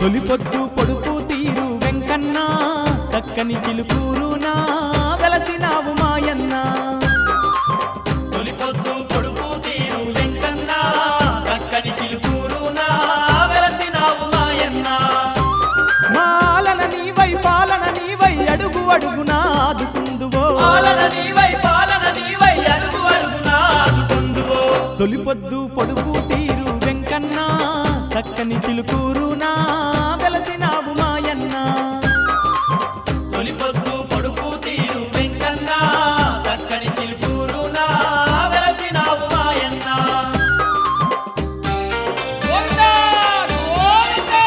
తొలి పొద్దు పొడుపు తీరు వెంకన్న చక్కని చిలుకూరునా వెలసినావు మాయన్న తొలి పొద్దు పొడుపు తీరు వెంకన్న చక్కని చిలుకూరు నా వెలసినావు మాయన్న మాలన నీవై పాలన నీవై అడుగు అడుగునా ఆదుకుందువో పాలన నీవై పాలన నీవై అడుగు అడుగునా ఆదుకుందువో తొలి పొద్దు పొడుపు తీరు వెంకన్న చక్కని చిలుకూరునా వెలసినావు మాయన్న తొలి పొద్దు పొడుపు తీరు వెంకన్న చక్కని చిలుకూరు నా వెలసినావు మాయన్న గోవిందా గోవిందా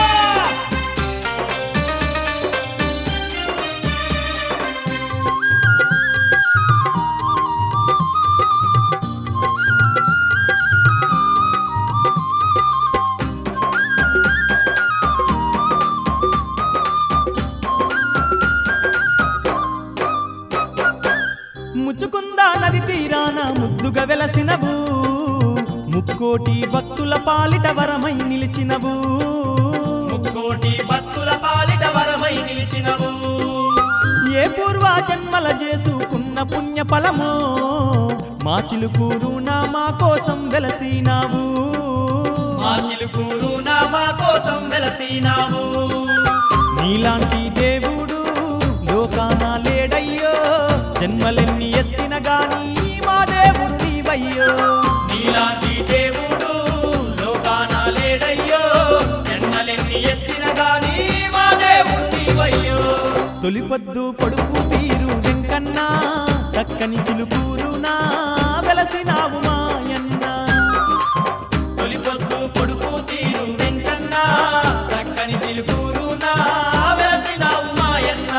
ముచ్చుకుందా నది తీరాన ముద్దుగా వెలసినవు ముక్కోటి భక్తుల పాలిట వరమై నిలిచినవు ముక్కోటి భక్తుల పాలిట వరమై నిలిచినవు ఏ పూర్వ జన్మల చేసుకున్న పుణ్య ఫలమో మా చిలుకూరు నా మా కోసం వెలసినావు మా చిలుకూరు నా మా కోసం వెలసినావు నీలాంటి దేవుడు లోకాన లేడయ్యో జన్మలెన్ని ఎత్తిన గాని మా దేవుడు నీవయ్యో నీలాంటి దేవుడు లోకాన లేడయ్యో జన్మలెన్ని ఎత్తిన గాని మా దేవుడు నీవయ్యో తొలి పొద్దు పొడుపు తీరు వెంకన్న చక్కని చిలుకూరు నా వెలసినావు మాయన్న తొలి పొద్దు పొడుపు తీరు వెంకన్న చక్కని చిలుకూరు నా వెలసినావు మాయన్న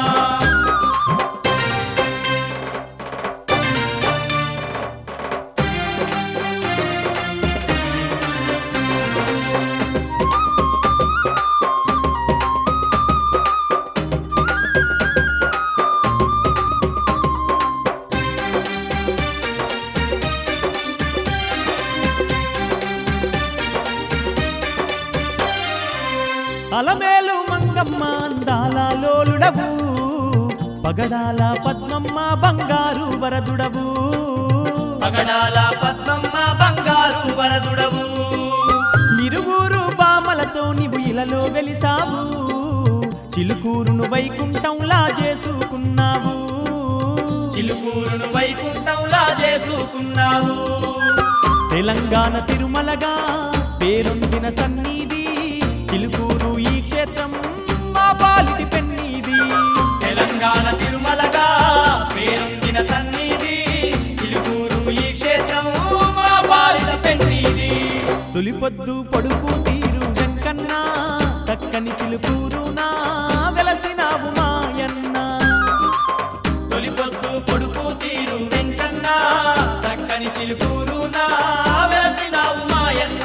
అలమేలు మంగమ్మ అందాల లోలుడవు పగడాల పద్మమ్మ బంగారు వరదుడవు పగడాల పద్మమ్మ బంగారు వరదుడవు ఇరువురు బామలతో నీవు ఇలలో వెలిసావు చిలుకూరును వైకుంఠంలా చేసుకున్నావు చిలుకూరును వైకుంఠంలా చేసుకున్నావు తెలంగాణ తిరుమలగా పేరొందిన సన్నిధి చిలుకూరు ఈ క్షేత్రం మా పాలిటి పెన్నీది తెలంగాణ తిరుమలగా పేరొందిన సన్నిధి చిలుకూరు ఈ క్షేత్రం మా పాలిట పెన్నీది తొలి పొద్దు పొడుపు తీరు వెంకన్న చక్కని చిలుకూరు నా వెలసినావు మాయన్న తొలి పొద్దు పొడుపు తీరు వెంకన్న చక్కని చిలుకూరు నా వెలసినావు మాయన్న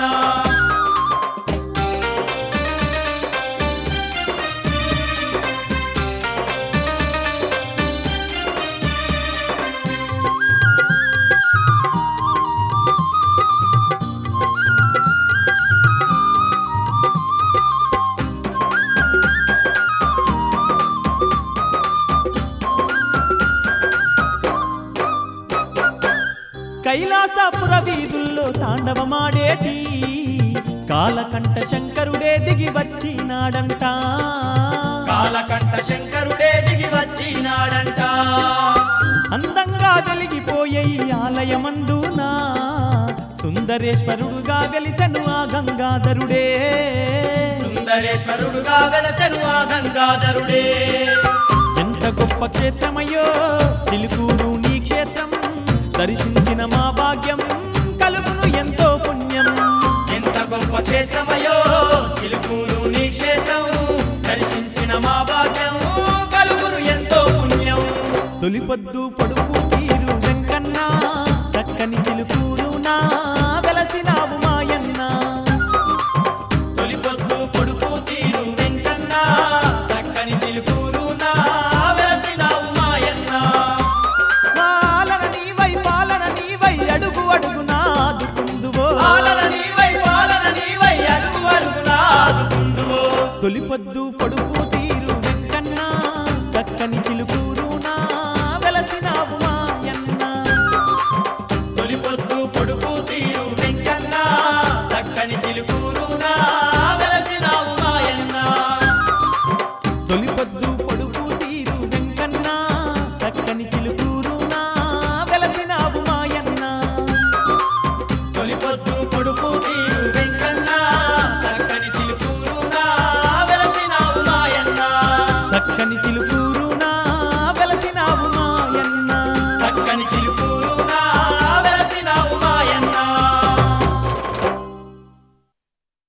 కైలాసపుర వీధుల్లో తాండవమాడేటి కాలకంఠ శంకరుడే దిగి వచ్చినాడంట కాలకంఠ శంకరుడే దిగి వచ్చినాడంట అందంగా వెలిగిపోయే ఈ ఆలయమందునా సుందరేశ్వరుడుగా వెలిసెను ఆ గంగాధరుడే సుందరేశ్వరుడుగా వెలసెను ఆ గంగాధరుడే ఎంత గొప్ప క్షేత్రమయ్యో చిలుకూరు నీ క్షేత్రం దర్శించిన మా భాగ్యం కలుగును ఎంతో పుణ్యం ఎంత గొప్ప క్షేత్రమయో చిలుకూరు నీ క్షేత్రం దర్శించిన మా భాగ్యం కలుగురు ఎంతో పుణ్యం తొలి పొద్దు పొడుపు తీరు వెంకన్న చక్కని చిలుకూరు నా వెలసినావు మాయన్న తొలి పొద్దు పొడుపు తీరు వెంకన్న చక్కని చిలుకూరు నా వెలసినావు మాయన్న పాలన నీవై పాలన నీవై అడుగు అడుగునా ఆదుకుందువో పాలన నీవై పాలన నీవై అడుగు అడుగునా ఆదుకుందువో తొలిపొద్దు పొడుపు తీరు వెంకన్న చక్కని చిలుకూరునా వెలసినావు మాయన్న తొలిపొద్దు పొడుపు తీరు వెంకన్న చక్కని చిలుకూరునా వెలసినావు మాయన్న తొలిపొద్దు పొడుపు తీరు వెంకన్న చక్కని చిలుకూరునా వెలసినావు మాయన్న తొలిపొద్దు పొడుపు తీరు